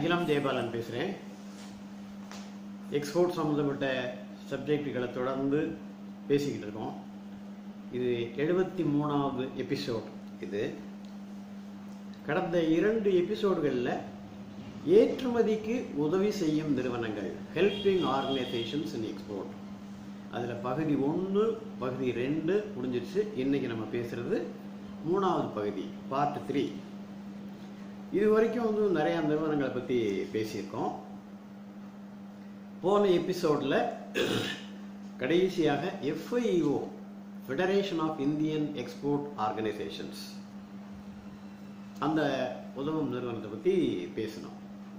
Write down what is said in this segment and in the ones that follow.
அகிலம் ஜெயபாலன் பேசுகிறேன் எக்ஸ்போர்ட் சம்மந்தப்பட்ட சப்ஜெக்டுகளை தொடர்ந்து பேசிக்கிட்டு இருக்கோம் இது எழுபத்தி மூணாவது எபிசோட் இது கடந்த இரண்டு எபிசோடுகளில் ஏற்றுமதிக்கு உதவி செய்யும் நிறுவனங்கள் ஹெல்பிங் ஆர்கனைசேஷன்ஸ் இன் எக்ஸ்போர்ட் அதில் பகுதி ஒன்று பகுதி ரெண்டு முடிஞ்சிருச்சு இன்னைக்கு நம்ம பேசுறது மூணாவது பகுதி பார்ட் த்ரீ இது வரைக்கும் வந்து நிறைய நிறுவனங்களை பற்றி பேசியிருக்கோம் போன எபிசோடில் கடைசியாக FIO federation of Indian export organisations அந்த உதவும் நிறுவனத்தை பற்றி பேசினோம்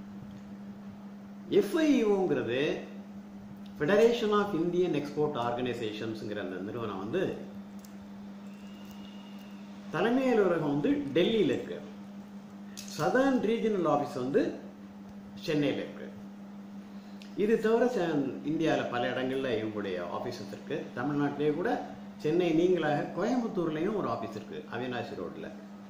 எஃப்ஐஓங்கிறது ஃபெடரேஷன் ஆஃப் இந்தியன் எக்ஸ்போர்ட் ஆர்கனைசேஷன்ஸுங்கிற அந்த நிறுவனம் வந்து தலைமை அலுவலகம் வந்து டெல்லியில் இருக்கு சதர்ன் ரீஜனல் ஆஃபீஸ் வந்து சென்னையில் இருக்கு இது தவிர இந்தியாவில் பல இடங்களில் இவங்களுடைய ஆஃபீஸஸ் இருக்கு தமிழ்நாட்டிலேயே கூட சென்னை நீங்களாக கோயம்புத்தூர்லேயும் ஒரு ஆஃபீஸ் இருக்கு அவினாசி ரோட்டில்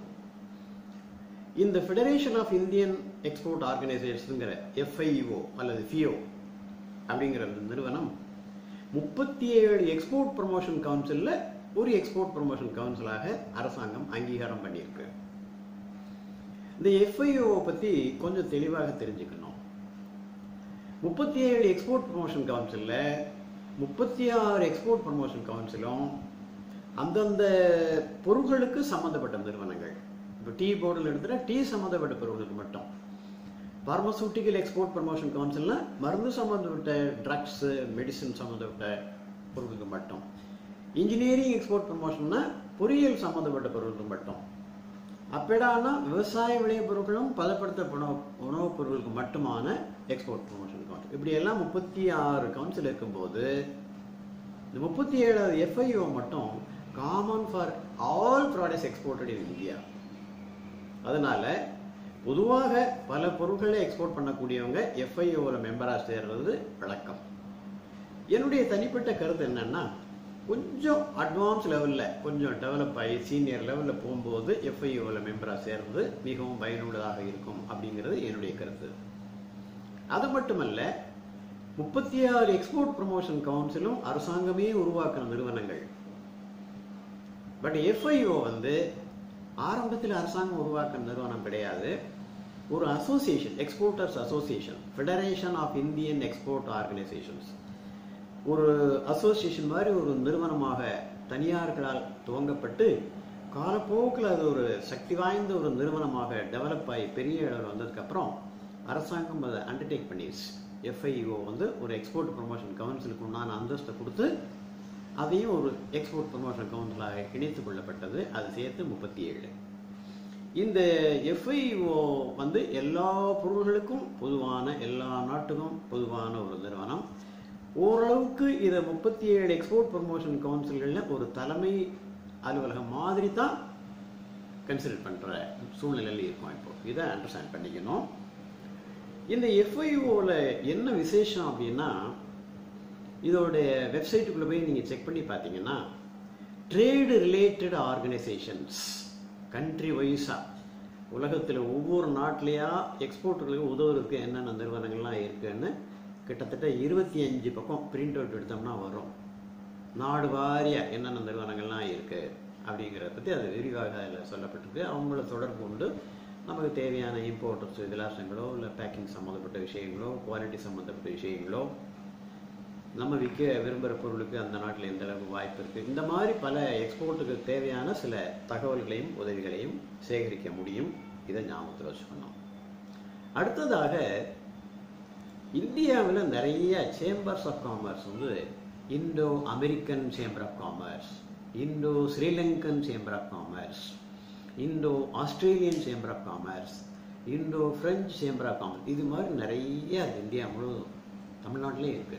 இந்த ஃபெடரேஷன் ஆஃப் இந்தியன் எக்ஸ்போர்ட் ஆர்கனைசேஷனுங்கிற எஃப்ஐஓ அல்லது ஃபிஓ அப்படிங்கிற அந்த நிறுவனம் முப்பத்தி ஏழு எக்ஸ்போர்ட் ப்ரமோஷன் கவுன்சிலில் ஒரு எக்ஸ்போர்ட் ப்ரமோஷன் கவுன்சிலாக அரசாங்கம் அங்கீகாரம் பண்ணியிருக்கு இந்த எஃப்ஐஓ பற்றி கொஞ்சம் தெளிவாக தெரிஞ்சுக்கணும் முப்பத்தி ஏழு எக்ஸ்போர்ட் ப்ரமோஷன் கவுன்சிலில் முப்பத்தி ஆறு எக்ஸ்போர்ட் ப்ரமோஷன் கவுன்சிலும் அந்தந்த பொருட்களுக்கு சம்மந்தப்பட்ட நிறுவனங்கள் இப்போ டீ போர்டில் எடுத்துட்டா டீ சம்மந்தப்பட்ட பொருட்களுக்கு மட்டும் பார்மசூட்டிக்கல் எக்ஸ்போர்ட் ப்ரமோஷன் கவுன்சில்னா மருந்து சம்மந்தப்பட்ட ட்ரக்ஸு மெடிசின் சம்மந்தப்பட்ட பொருட்களுக்கு மட்டும் இன்ஜினியரிங் எக்ஸ்போர்ட் ப்ரமோஷன்னா பொறியியல் சம்மந்தப்பட்ட பொருட்களுக்கு மட்டும் அப்படானா விவசாய விளைபொருட்களும் பதப்படுத்தப்பட உணவுப் பொருட்களுக்கு மட்டுமான எக்ஸ்போர்ட் ப்ரமோஷன் கவுன்சில் இப்படி எல்லாம் முப்பத்தி ஆறு கவுன்சில் இருக்கும்போது இந்த முப்பத்தி ஏழாவது எஃப்ஐஓ மட்டும் common for all products exported in India அதனால பொதுவாக பல பொருட்களை எக்ஸ்போர்ட் பண்ணக்கூடியவங்க எஃப்ஐஓவில் மெம்பராக சேர்றது வழக்கம் என்னுடைய தனிப்பட்ட கருத்து என்னன்னா கொஞ்சம் அட்வான்ஸ் லெவலில் கொஞ்சம் டெவலப் ஆகி சீனியர் லெவலில் போகும்போது எஃப்ஐஓவில் மெம்பராக சேர்றது மிகவும் பயனுள்ளதாக இருக்கும் அப்படிங்கிறது என்னுடைய கருத்து அது மட்டுமல்ல முப்பத்தி ஆறு எக்ஸ்போர்ட் ப்ரமோஷன் கவுன்சிலும் அரசாங்கமே உருவாக்கின நிறுவனங்கள் பட் எஃப்ஐஓ வந்து ஆரம்பத்தில் அரசாங்கம் உருவாக்கின நிறுவனம் கிடையாது ஒரு association exporters association federation of Indian export organisations ஒரு அசோசியேஷன் மாதிரி ஒரு நிறுவனமாக தனியார்களால் துவங்கப்பட்டு காலப்போக்கில் அது ஒரு சக்தி வாய்ந்த ஒரு நிறுவனமாக டெவலப் ஆகி பெரிய அளவில் வந்ததுக்கப்புறம் அரசாங்கம் அதை அண்டர்டேக் பண்ணிடுச்சு எஃப்ஐஓ வந்து ஒரு எக்ஸ்போர்ட் ப்ரமோஷன் கவுன்சிலுக்கு உண்டான அந்தஸ்தை கொடுத்து அதையும் ஒரு எக்ஸ்போர்ட் ப்ரமோஷன் கவுன்சிலாக இணைத்து கொள்ளப்பட்டது அது சேர்த்து முப்பத்தி ஏழு இந்த எஃப்ஐஓ வந்து எல்லா பொருள்களுக்கும் பொதுவான எல்லா நாட்டுக்கும் பொதுவான ஒரு நிறுவனம் ஓரளவுக்கு இதை முப்பத்தி ஏழு எக்ஸ்போர்ட் ப்ரமோஷன் கவுன்சில்களில் ஒரு தலைமை அலுவலகம் மாதிரி தான் கன்சிடர் பண்ணுற சூழ்நிலையில் இருக்கும் இப்போ இதை அண்டர்ஸ்டாண்ட் பண்ணிக்கணும் இந்த எஃப்ஐஓவில் என்ன விசேஷம் அப்படின்னா இதோடைய வெப்சைட்டுக்குள்ளே போய் நீங்கள் செக் பண்ணி பார்த்தீங்கன்னா ட்ரேடு ரிலேட்டட் ஆர்கனைசேஷன்ஸ் கண்ட்ரி வைஸாக உலகத்தில் ஒவ்வொரு நாட்டிலையா எக்ஸ்போர்ட்டுகளுக்கு உதவுறதுக்கு என்னென்ன நிறுவனங்கள்லாம் இருக்குன்னு கிட்டத்தட்ட இருபத்தி அஞ்சு பக்கம் பிரிண்ட் அவுட் எடுத்தோம்னா வரும் நாடு வாரியாக என்னென்ன நிறுவனங்கள்லாம் இருக்குது அப்படிங்கிறத பற்றி அது விரிவாக அதில் சொல்லப்பட்டிருக்கு அவங்கள தொடர்பு கொண்டு நமக்கு தேவையான இம்போர்ட்டர்ஸ் விலாசங்களோ இல்லை பேக்கிங் சம்மந்தப்பட்ட விஷயங்களோ குவாலிட்டி சம்மந்தப்பட்ட விஷயங்களோ நம்ம விற்க விரும்புகிற பொருளுக்கு அந்த நாட்டில் எந்த அளவுக்கு வாய்ப்பு இருக்குது இந்த மாதிரி பல எக்ஸ்போர்ட்டுக்கு தேவையான சில தகவல்களையும் உதவிகளையும் சேகரிக்க முடியும் இதை ஞாபகத்தில் வச்சுக்கணும் அடுத்ததாக இந்தியாவில் நிறைய சேம்பர்ஸ் ஆஃப் காமர்ஸ் வந்து Indo American chamber of commerce Indo Sri Lankan chamber of commerce Indo Australian chamber of commerce Indo French chamber of commerce இது மாதிரி நிறைய இந்தியா முழுவதும் தமிழ்நாட்டிலே இருக்கு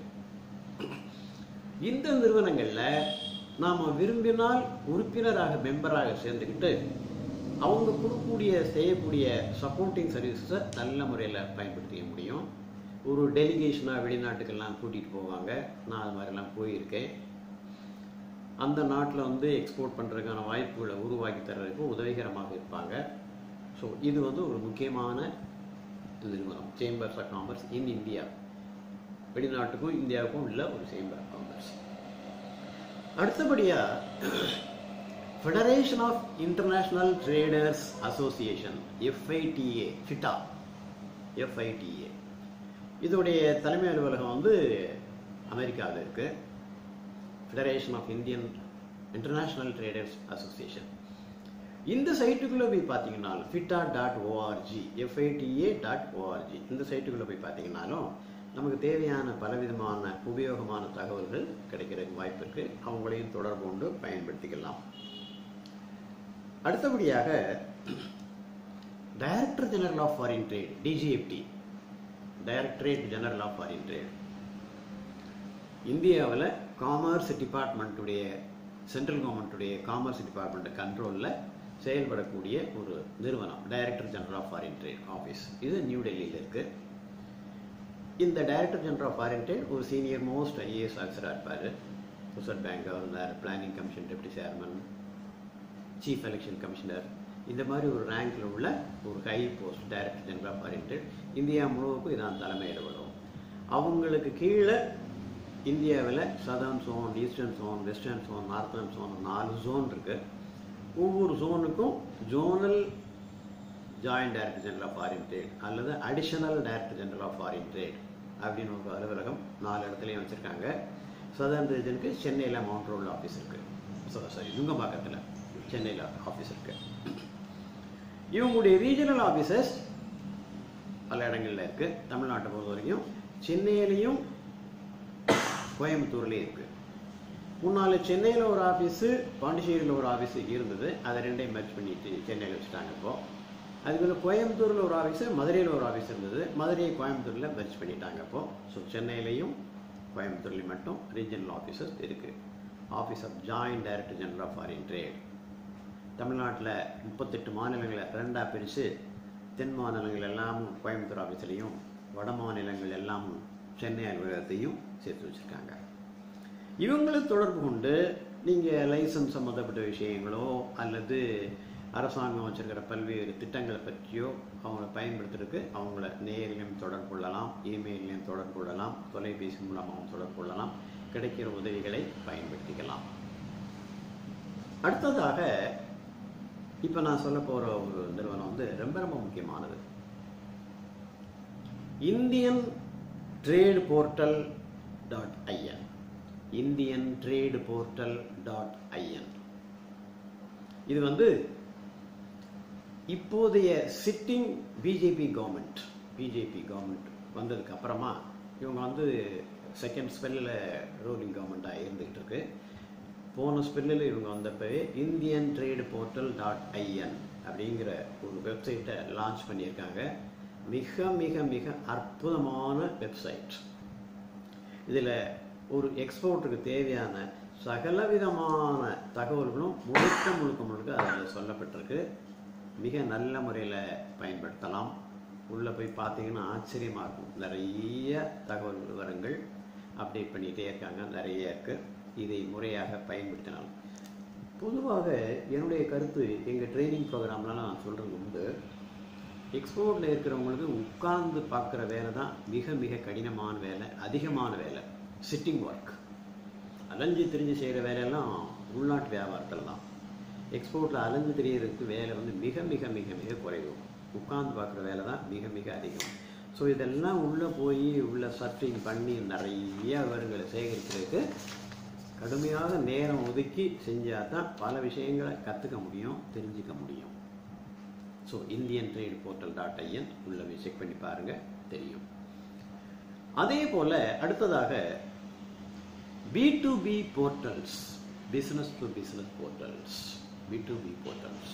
இந்த நிறுவனங்களில் நாம் விரும்பினால் உறுப்பினராக மெம்பராக சேர்ந்துக்கிட்டு அவங்க கொடுக்கக்கூடிய செய்யக்கூடிய சப்போர்ட்டிங் சர்வீஸஸை நல்ல முறையில் பயன்படுத்திக்க முடியும் ஒரு டெலிகேஷனாக வெளிநாட்டுக்கெல்லாம் கூட்டிகிட்டு போவாங்க நான் அது மாதிரிலாம் போயிருக்கேன் அந்த நாட்டில் வந்து எக்ஸ்போர்ட் பண்ணுறதுக்கான வாய்ப்புகளை உருவாக்கி தர்றதுக்கு உதவிகரமாக இருப்பாங்க ஸோ இது வந்து ஒரு முக்கியமான நிறுவனம் chambers of commerce in India வெளிநாட்டுக்கும் இந்தியாவுக்கும் உள்ள ஒரு சேம்பர் ஆஃப் காமர்ஸ் அடுத்தபடியா federation of international traders association FIDA FITA FIDA இதோடைய தலைமை அலுவலகம் வந்து அமெரிக்காவில் இருக்கு federation of Indian international traders association இந்த சைட்டுக்குள்ளே போய் பார்த்தீங்கன்னா FITA dot O R G FIDA dot O R G இந்த சைட்டுக்குள்ளே போய் பார்த்தீங்கன்னாலும் நமக்கு தேவையான பலவிதமான உபயோகமான தகவல்கள் கிடைக்கிறதுக்கு வாய்ப்பு இருக்கு அவங்களையும் தொடர்பு கொண்டு பயன்படுத்திக்கலாம் அடுத்தபடியாக director general of foreign trade DGFT directorate general of foreign trade இந்தியாவில் காமர்ஸ் டிபார்ட்மெண்ட்டுடைய சென்ட்ரல் கவர்மெண்ட்டுடைய காமர்ஸ் டிபார்ட்மெண்ட் கண்ட்ரோலில் செயல்படக்கூடிய ஒரு நிறுவனம் director general of foreign trade office இது நியூ டெல்லியில் இருக்குது இந்த director general of foreign trade ஒரு சீனியர் மோஸ்ட் ஐஏஎஸ் ஆஃபீஸராக இருப்பார் reserve bank governor planning commission deputy chairman chief election commissioner இந்த மாதிரி ஒரு ரேங்க்ல உள்ள ஒரு high post director general of foreign trade India முழுவதுக்கும் இதான் தலைமையில் வரும் அவங்களுக்கு கீழே இந்தியாவில் southern zone eastern zone western zone northern zone நாலு ஜோன் இருக்கு ஒவ்வொரு ஜோனுக்கும் zonal joint director general of foreign trade அல்லது additional director general of foreign trade அப்படின்னு ஒரு அலுவலகம் நாலு இடத்துலையும் வச்சுருக்காங்க சதர்ன் ரீஜனுக்கு சென்னையில் மவுண்ட் ரோடு ஆஃபீஸ் இருக்குது சாரி நுங்கம்பாக்கத்தில் சென்னையில் ஆஃபீஸ் இருக்கு இவங்களுடைய ரீஜனல் ஆஃபீஸர்ஸ் பல இடங்களில் இருக்கு தமிழ்நாட்டை பொறுத்த வரைக்கும் சென்னையிலையும் கோயம்புத்தூர்லேயும் இருக்கு முன்னால சென்னையில் ஒரு ஆஃபீஸு பாண்டிச்சேரியில் ஒரு ஆஃபீஸு இருந்தது அதை ரெண்டையும் மெர்ச் பண்ணிட்டு சென்னையில் வச்சுட்டாங்க இப்போ அதுக்குள்ள கோயம்புத்தூரில் ஒரு ஆஃபீஸு மதுரையில் ஒரு ஆஃபீஸ் இருந்தது மதுரையை கோயம்புத்தூரில் மெர்ச் பண்ணிட்டாங்க இப்போ ஸோ சென்னையிலையும் கோயம்புத்தூர்லேயும் மட்டும் ரீஜனல் ஆஃபீஸஸ் இருக்குது office of joint director general of foreign trade தமிழ்நாட்டில் முப்பத்தெட்டு மாநிலங்களை ரெண்டாக பிரித்து தென் மாநிலங்கள் எல்லாமும் கோயம்புத்தூர் ஆஃபீஸ்லேயும் வட மாநிலங்கள் எல்லாமும் சென்னை அலுவலகத்தையும் சேர்த்து வச்சுருக்காங்க இவங்களை தொடர்பு கொண்டு நீங்கள் லைசன்ஸ் சம்மந்தப்பட்ட விஷயங்களோ அல்லது அரசாங்கம் வச்சிருக்கிற பல்வேறு திட்டங்களை பற்றியோ அவங்கள பயன்படுத்துறதுக்கு அவங்கள நேரிலும் தொடர்பு கொள்ளலாம் இமெயிலையும் தொடர்பு கொள்ளலாம் தொலைபேசி மூலமாகவும் தொடர்பு கொள்ளலாம் கிடைக்கிற உதவிகளை பயன்படுத்திக்கலாம் அடுத்ததாக இப்போ நான் சொல்ல போகிற ஒரு நிறுவனம் வந்து ரொம்ப ரொம்ப முக்கியமானது Indian trade portal dot IN Indian trade portal dot IN இது வந்து இப்போதைய sitting BJP government BJP government வந்ததுக்கு அப்புறமா இவங்க வந்து செகண்ட் ஸ்பெல்லில் ரூலிங் கவர்மெண்ட்டாக இருந்துகிட்டு இருக்கு போன ஸ்பெல்லில் இவங்க வந்தப்பவே Indian trade portal dot IN அப்படிங்கிற ஒரு வெப்சைட்டை லான்ச் பண்ணியிருக்காங்க மிக மிக மிக அற்புதமான வெப்சைட் இதில் ஒரு எக்ஸ்போர்ட்டுக்கு தேவையான சகலவிதமான தகவல்களும் முழுக்க முழுக்க முழுக்க அதில் சொல்லப்பட்டிருக்கு மிக நல்ல முறையில் பயன்படுத்தலாம் உள்ளே போய் பார்த்தீங்கன்னா ஆச்சரியமாக இருக்கும் நிறைய தகவல் விவரங்கள் அப்டேட் பண்ணிகிட்டே இருக்காங்க நிறைய இருக்குது இதை முறையாக பயன்படுத்தினால் பொதுவாக என்னுடைய கருத்து எங்கள் ட்ரைனிங் ப்ரோக்ராம்லாம் நான் சொல்கிறது உண்டு எக்ஸ்போர்ட்டில் இருக்கிறவங்களுக்கு உட்கார்ந்து பார்க்குற வேலை தான் மிக மிக கடினமான வேலை அதிகமான வேலை சிட்டிங் ஒர்க் அலைஞ்சு திரிஞ்சு செய்கிற வேலையெல்லாம் உள்நாட்டு வியாபாரத்தில் தான் எக்ஸ்போர்ட்டில் அலைஞ்சு திரியறதுக்கு வேலை வந்து மிக மிக மிக மிக குறைவு உட்கார்ந்து பார்க்குற வேலை தான் மிக மிக அதிகம் ஸோ இதெல்லாம் உள்ளே போய் உள்ள சர்ச்சிங் பண்ணி நிறைய விவரங்களை சேகரிக்கிறதுக்கு கடுமையாக நேரம் ஒதுக்கி செஞ்சால் தான் பல விஷயங்களை கற்றுக்க முடியும் தெரிஞ்சுக்க முடியும் so Indian trade portal dot IN உள்ள போய் செக் பண்ணி பாருங்கள் தெரியும் அதே போல் அடுத்ததாக B to B portals business to business portals B to B portals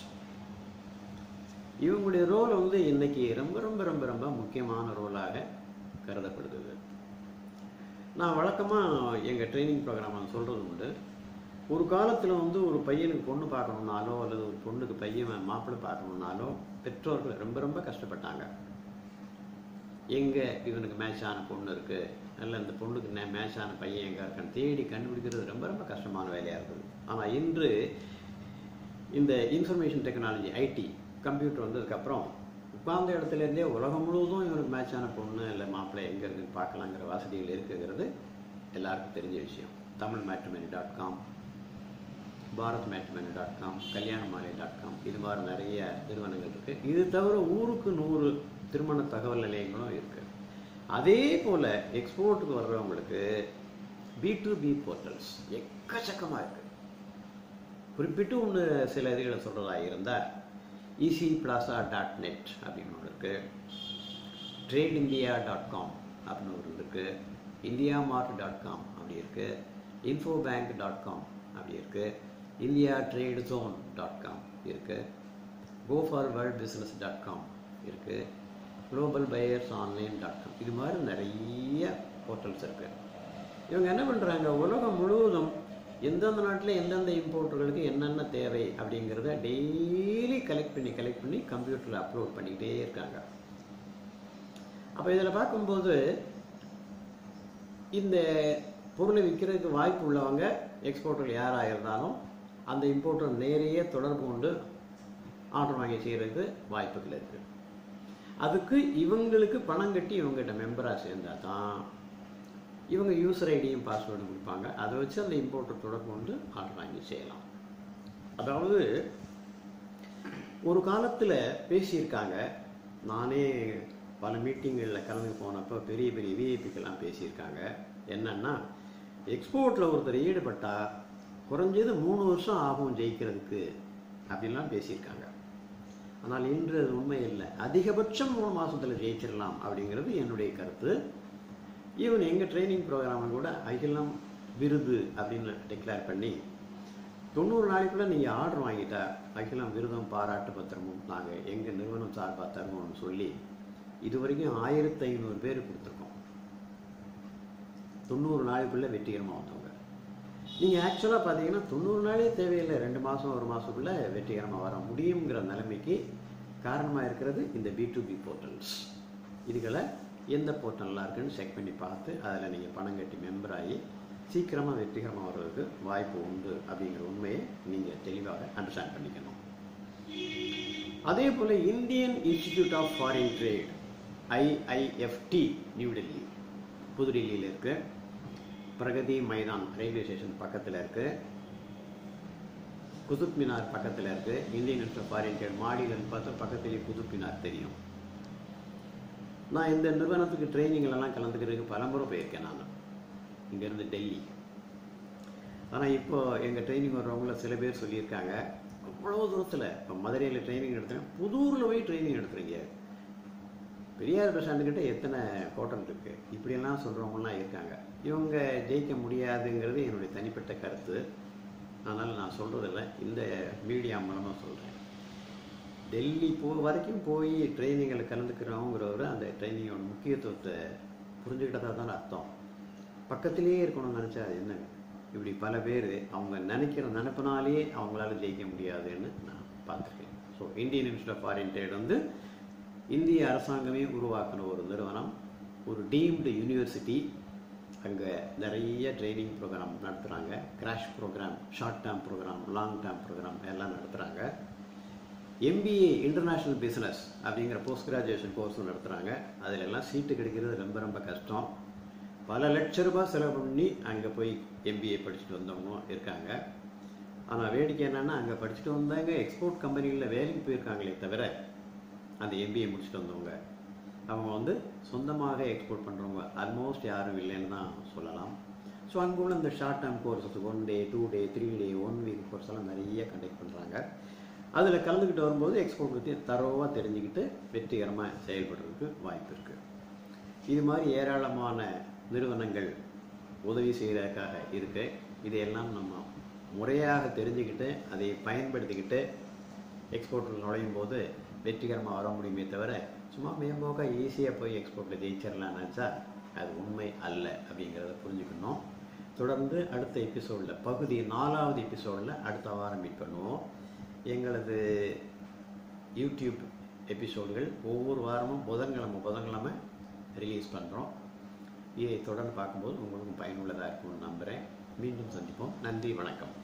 இவங்களுடைய ரோல் வந்து இன்னைக்கு ரொம்ப ரொம்ப ரொம்ப ரொம்ப முக்கியமான ரோலாக கருதப்படுது நான் வழக்கமாக எங்கள் ட்ரைனிங் ப்ரோக்ராம் நான் சொல்கிறது உண்டு ஒரு காலத்தில் வந்து ஒரு பையனுக்கு பொண்ணு பார்க்கணுன்னாலோ அல்லது ஒரு பொண்ணுக்கு பையன் மாப்பிள்ளை பார்க்கணுன்னாலோ பெற்றோர்கள் ரொம்ப ரொம்ப கஷ்டப்பட்டாங்க எங்கே இவனுக்கு மேட்ச் ஆன பொண்ணு இருக்குது நல்ல இந்த பொண்ணுக்கு நே மேட்ச் ஆன பையன் எங்கே இருக்கான்னு தேடி கண்டுபிடிக்கிறது ரொம்ப ரொம்ப கஷ்டமான வேலையாக இருக்குது ஆனால் இன்று இந்த இன்ஃபர்மேஷன் டெக்னாலஜி ஐடி கம்ப்யூட்டர் வந்ததுக்கப்புறம் உட்கார்ந்த இடத்துல இருந்தே உலகம் முழுவதும் இவனுக்கு மேட்சான பொண்ணு இல்லை மாப்பிள்ளை எங்கே இருக்குன்னு பார்க்கலாங்கிற வசதிகள் இருக்குங்கிறது எல்லாருக்கும் தெரிஞ்ச விஷயம் Tamil matrimony dot com Bharat matrimony dot com Kalyanamalai dot com இது மாதிரி நிறைய நிறுவனங்கள் இருக்குது இது தவிர ஊருக்கு நூறு திருமண தகவல் நிலையங்களும் இருக்குது அதே போல் எக்ஸ்போர்ட்டுக்கு வர்றவங்களுக்கு பி டு பி போர்ட்டல்ஸ் எக்கச்சக்கமாக இருக்குது குறிப்பிட்டு ஒன்று சில இதுகளை சொல்கிறதா இருந்தால் ஈசி பிளாசா டாட் நெட் அப்படின்னு ஒன்று இருக்குது ட்ரேட் இந்தியா டாட் காம் அப்படின்னு ஒரு இருக்குது இந்தியா மார்ட் டாட் காம் அப்படி இருக்குது இன்ஃபோ பேங்க் டாட் காம் அப்படி இருக்குது India trade zone dot com இருக்குது go for world business dot com இருக்குது global buyers online dot com இது மாதிரி நிறைய போர்ட்டல்ஸ் இருக்குது இவங்க என்ன பண்ணுறாங்க உலகம் முழுவதும் எந்தெந்த நாட்டில் எந்தெந்த இம்போர்ட்டர்களுக்கு என்னென்ன தேவை அப்படிங்கிறத டெய்லி கலெக்ட் பண்ணி கலெக்ட் பண்ணி கம்ப்யூட்டரில் அப்லோட் பண்ணிக்கிட்டே இருக்காங்க அப்போ இதில் பார்க்கும்போது இந்த பொருளை விற்கிறதுக்கு வாய்ப்பு உள்ளவங்க எக்ஸ்போர்ட்டர் யாராக இருந்தாலும் அந்த இம்போர்ட்டர் நேரையே தொடர்பு கொண்டு ஆர்டர் வாங்கி செய்கிறதுக்கு வாய்ப்புகள் இருக்குது அதுக்கு இவங்களுக்கு பணம் கட்டி இவங்ககிட்ட மெம்பராக சேர்ந்தால் தான் இவங்க யூசர் ஐடியும் பாஸ்வேர்டும் கொடுப்பாங்க அதை வச்சு அந்த இம்போர்ட்டர் தொடர்பு கொண்டு ஆர்டர் வாங்கி செய்யலாம் அதாவது ஒரு காலத்தில் பேசியிருக்காங்க நானே பல மீட்டிங்களில் கலந்து போனப்போ பெரிய பெரிய விஐபிக்கெல்லாம் பேசியிருக்காங்க என்னன்னா எக்ஸ்போர்ட்டில் ஒருத்தர் ஈடுபட்டால் குறைஞ்சது மூணு வருஷம் ஆகும் ஜெயிக்கிறதுக்கு அப்படின்லாம் பேசியிருக்காங்க ஆனால் இன்று அது உண்மை இல்லை அதிகபட்சம் மூணு மாதத்தில் ஜெயிச்சிடலாம் அப்படிங்கிறது என்னுடைய கருத்து ஈவன் எங்கள் ட்ரைனிங் ப்ரோக்ராமை கூட அகிலம் விருது அப்படின்னு டிக்ளேர் பண்ணி தொண்ணூறு நாளைக்குள்ளே நீங்கள் ஆர்டர் வாங்கிட்டா அகிலம் விருதும் பாராட்டு பத்திரமும் நாங்கள் எங்கள் நிறுவனம் சார்பாக தருவோம்னு சொல்லி இது வரைக்கும் ஆயிரத்தி ஐநூறு பேர் கொடுத்துருக்கோம் தொண்ணூறு நாளைக்குள்ளே வெற்றிகரமாக வந்தவங்க நீங்கள் ஆக்சுவலாக பார்த்தீங்கன்னா தொண்ணூறு நாளே தேவையில்லை ரெண்டு மாதம் ஒரு மாதத்துக்குள்ளே வெற்றிகரமாக வர முடியுங்கிற நிலைமைக்கு காரணமாக இருக்கிறது இந்த பி டு பி போர்ட்டல்ஸ் இதுகளை எந்த போர்ட்டல்லாம் இருக்குன்னு செக் பண்ணி பார்த்து அதில் நீங்கள் பணம் கட்டி மெம்பர் ஆகி சீக்கிரமாக வெற்றிகரமாக வர்றதுக்கு வாய்ப்பு உண்டு அப்படிங்கிற உண்மையை நீங்கள் தெளிவாக அண்டர்ஸ்டாண்ட் பண்ணிக்கணும் அதே போல் Indian institute of foreign trade IIFT New Delhi புதுடெல்லியில் இருக்கு பிரகதி மைதான் ரயில்வே ஸ்டேஷன் பக்கத்தில் இருக்கு குதுப் மினார் பக்கத்தில் இருக்கு Indian institute of foreign trade மாடியிலன்னு பார்த்தா பக்கத்துலேயே குதுப் மினார் தெரியும் நான் இந்த நிறுவனத்துக்கு ட்ரைனிங்லலாம் கலந்துக்கிறதுக்கு பலமுறை போயிருக்கேன் நான் இங்கேருந்து டெல்லி ஆனால் இப்போ எங்கள் ட்ரைனிங் வர்றவங்கள சில பேர் சொல்லியிருக்காங்க அவ்வளோ தூரத்தில் இப்போ மதுரையில் ட்ரைனிங் எடுத்துறேன் புதூரில் போய் ட்ரைனிங் எடுத்துறீங்க பெரியார் பஸ் ஸ்டாண்டுக்கிட்ட எத்தனை ஹோட்டல் இருக்குது இப்படியெல்லாம் சொல்கிறவங்கலாம் இருக்காங்க இவங்க ஜெயிக்க முடியாதுங்கிறது என்னுடைய தனிப்பட்ட கருத்து அதனால் நான் சொல்கிறதில்ல இந்த மீடியா மூலமாக சொல்கிறேன் டெல்லி போ வரைக்கும் போய் ட்ரைனிங்கில் கலந்துக்கிறவங்கிறவர் அந்த ட்ரைனிங்கோட முக்கியத்துவத்தை புரிஞ்சுக்கிட்டதா தான் அர்த்தம் பக்கத்திலேயே இருக்கணும்னு நினச்சா அது என்னங்க இப்படி பல பேர் அவங்க நினைக்கிற நினைப்பினாலேயே அவங்களால ஜெயிக்க முடியாதுன்னு நான் பார்த்துருக்கேன் so Indian institute of foreign trade வந்து இந்திய அரசாங்கமே உருவாக்கின ஒரு நிறுவனம் ஒரு டீம்டு யூனிவர்சிட்டி அங்கே நிறைய ட்ரைனிங் ப்ரோக்ராம் நடத்துகிறாங்க crash program short term program long term program எல்லாம் நடத்துகிறாங்க எம்பிஏ இன்டர்நேஷ்னல் பிஸ்னஸ் அப்படிங்கிற போஸ்ட் கிராஜுவேஷன் கோர்ஸும் நடத்துகிறாங்க அதில் எல்லாம் சீட்டு கிடைக்கிறது ரொம்ப ரொம்ப கஷ்டம் பல லட்ச ரூபாய் செலவு பண்ணி அங்கே போய் எம்பிஏ படிச்சுட்டு வந்தவங்களும் இருக்காங்க ஆனால் வேடிக்கை என்னென்னா அங்கே படிச்சுட்டு வந்தவங்க எக்ஸ்போர்ட் கம்பெனிகளில் வேலைக்கு போயிருக்காங்களே தவிர அந்த எம்பிஏ முடிச்சுட்டு வந்தவங்க அவங்க வந்து சொந்தமாக எக்ஸ்போர்ட் பண்ணுறவங்க ஆல்மோஸ்ட் யாரும் இல்லைன்னு தான் சொல்லலாம் ஸோ அங்கே உள்ள இந்த short term courses one day two day three day one week course எல்லாம் நிறைய கண்டக்ட் பண்ணுறாங்க அதில் கலந்துக்கிட்டு வரும்போது எக்ஸ்போர்ட் பற்றி தரோவாக தெரிஞ்சுக்கிட்டு வெற்றிகரமாக செயல்படுறதுக்கு வாய்ப்பு இருக்குது இது மாதிரி ஏராளமான நிறுவனங்கள் உதவி செய்கிறதுக்காக இருக்கு இதையெல்லாம் நம்ம முறையாக தெரிஞ்சுக்கிட்டு அதை பயன்படுத்திக்கிட்டு எக்ஸ்போர்ட்டில் நுழையும் போது வெற்றிகரமாக வர முடியுமே தவிர சும்மா மேம்போக்கா ஈஸியாக போய் எக்ஸ்போர்ட்டில் ஜெயிச்சிடலாம் நினச்சா அது உண்மை அல்ல அப்படிங்கிறத புரிஞ்சுக்கணும் தொடர்ந்து அடுத்த எபிசோடில் பகுதி நாலாவது எபிசோடில் அடுத்த வாரம் மீட் பண்ணுவோம் எங்களது யூடியூப் எபிசோடுகள் ஒவ்வொரு வாரமும் புதன்கிழமை புதன்கிழமை ரிலீஸ் பண்ணுறோம் இதை தொடர்ந்து பார்க்கும்போது உங்களுக்கும் பயனுள்ளதாக இருக்கும்னு நம்புகிறேன் மீண்டும் சந்திப்போம் நன்றி வணக்கம்